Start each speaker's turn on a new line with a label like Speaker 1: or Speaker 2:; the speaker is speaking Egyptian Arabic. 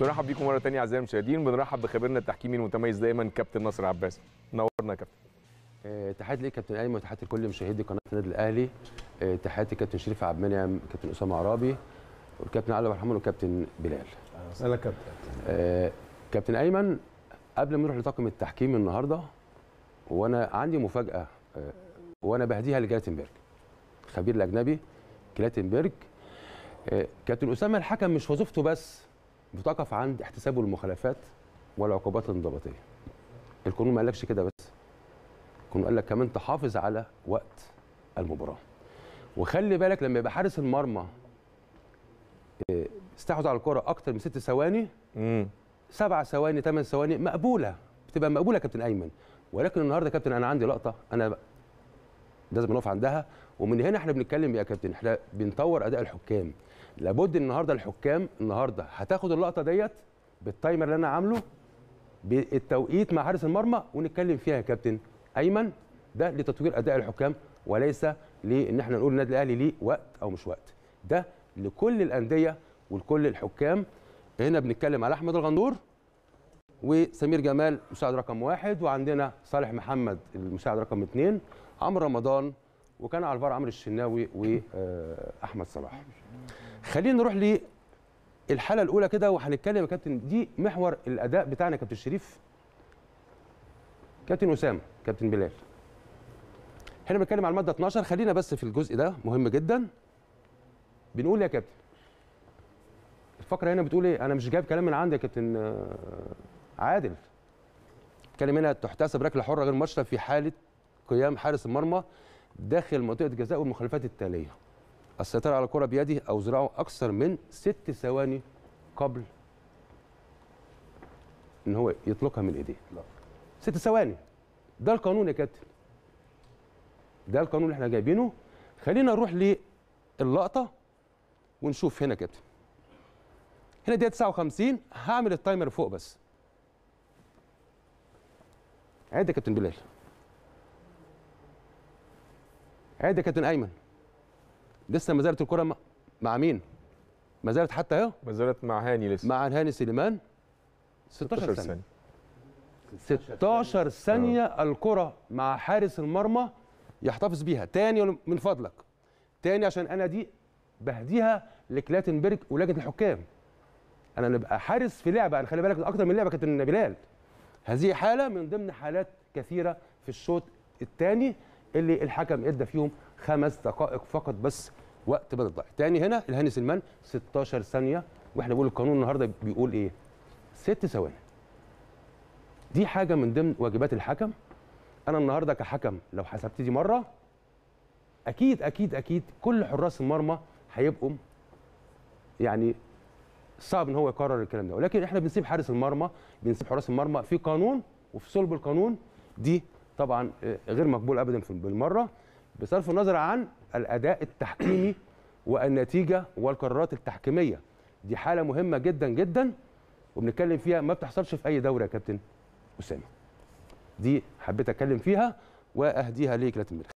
Speaker 1: بنرحب بيكم مره ثانيه اعزائي المشاهدين بنرحب بخبيرنا التحكيمي المتميز دايما كابتن ناصر عباس نورنا يا كابتن
Speaker 2: آه، تحياتي ليك كابتن ايمن وتحياتي لكل مشاهدي قناه النادي الاهلي آه، تحياتي كابتن شريف عبد المنعم كابتن اسامه عرابي والكابتن علي عبد الرحمن والكابتن بلال
Speaker 3: انا كابتن
Speaker 2: آه، كابتن ايمن قبل ما نروح لطاقم التحكيم النهارده وانا عندي مفاجاه آه، وانا بهديها لجلاتنبرج خبير الاجنبي كلاتنبرج آه، كابتن اسامه الحكم مش وظيفته بس بتقف عند احتسابه المخالفات والعقوبات الانضباطيه القانون ما قالكش كده بس القانون قال لك كمان تحافظ على وقت المباراه وخلي بالك لما يبقى حارس المرمى آه، استحوذ على الكره اكتر من ست ثواني
Speaker 1: امم
Speaker 2: سبع ثواني ثمان ثواني مقبوله بتبقى مقبوله يا كابتن ايمن ولكن النهارده يا كابتن انا عندي لقطه انا لازم نقف عندها ومن هنا احنا بنتكلم يا كابتن احنا بنطور اداء الحكام لابد النهارده الحكام النهارده هتاخد اللقطه ديت بالتايمر اللي انا عامله بالتوقيت مع حارس المرمى ونتكلم فيها يا كابتن ايمن ده لتطوير اداء الحكام وليس لان احنا نقول النادي الاهلي ليه وقت او مش وقت ده لكل الانديه ولكل الحكام هنا بنتكلم على احمد الغندور وسمير جمال مساعد رقم واحد وعندنا صالح محمد المساعد رقم اثنين عمرو رمضان وكان على الفار عمرو الشناوي واحمد صلاح خلينا نروح للحاله الاولى كده وهنتكلم يا كابتن دي محور الاداء بتاعنا يا كابتن شريف كابتن اسامه كابتن بلال هنا بنتكلم على الماده 12 خلينا بس في الجزء ده مهم جدا بنقول يا كابتن الفقره هنا بتقول ايه انا مش جايب كلام من عندي يا كابتن آه، عادل بتكلم هنا تحتسب ركله حره غير مباشره في حاله قيام حارس المرمى داخل منطقه الجزاء والمخالفات التاليه السيطره على الكره بيده او ذراعه اكثر من ست ثواني قبل ان هو يطلقها من ايديه ست ثواني ده القانون يا كابتن ده القانون اللي احنا جايبينه خلينا نروح للقطه ونشوف هنا يا كابتن هنا دقيقه 59 هعمل التايمر فوق بس عد يا كابتن بلال عد يا كابتن ايمن لسه ما زالت الكره مع- مع مين ما زالت حتى اهو
Speaker 1: ما زالت مع هاني لسه
Speaker 2: مع هاني سليمان 16
Speaker 1: 16
Speaker 2: ثانيه
Speaker 1: ثانيه
Speaker 2: 16 ثانيه الكره مع حارس المرمى يحتفظ بيها تاني من فضلك تاني عشان انا دي بهديها لكلاتنبرج ولجنه الحكام انا نبقى حارس في لعبه انا خلي بالك اكتر من لعبه كابتن بلال هذه حاله من ضمن حالات كثيره في الشوط الثاني اللي الحكم ادى فيهم خمس دقائق فقط بس وقت بدل ضايع تاني هنا الهاني سلمان 16 ثانيه واحنا بنقول القانون النهارده بيقول ايه ست ثواني دي حاجه من ضمن واجبات الحكم انا النهارده كحكم لو حسبت دي مره اكيد اكيد اكيد كل حراس المرمى هيبقوا يعني صعب ان هو يقرر الكلام ده ولكن احنا بنسيب حارس المرمى بنسيب حراس المرمى في قانون وفي صلب القانون دي طبعا آه، غير مقبول ابدا في- بالمره بصرف النظر عن الاداء التحكيمي والنتيجه والقرارات التحكيميه دي حاله مهمه جدا جدا وبنتكلم فيها ما بتحصلش في اي دوره يا كابتن اسامه دي حبيت اتكلم فيها واهديها ليك لا تنبرخ